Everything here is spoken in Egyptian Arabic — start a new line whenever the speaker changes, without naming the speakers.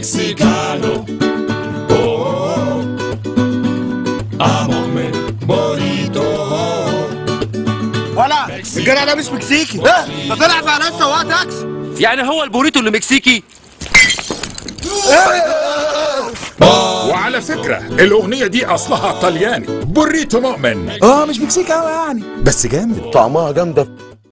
mexicano. Oh, amame bonito.
ولا الجدع ده مش مكسيكي ده ده طلع فعلا سواق تاكسي
يعني هو البوريتو اللي مكسيكي
وعلى فكرة الأغنية دي أصلها طلياني بوريتو مؤمن
اه مش مكسيكي قوي يعني
بس جامد
طعمها جامده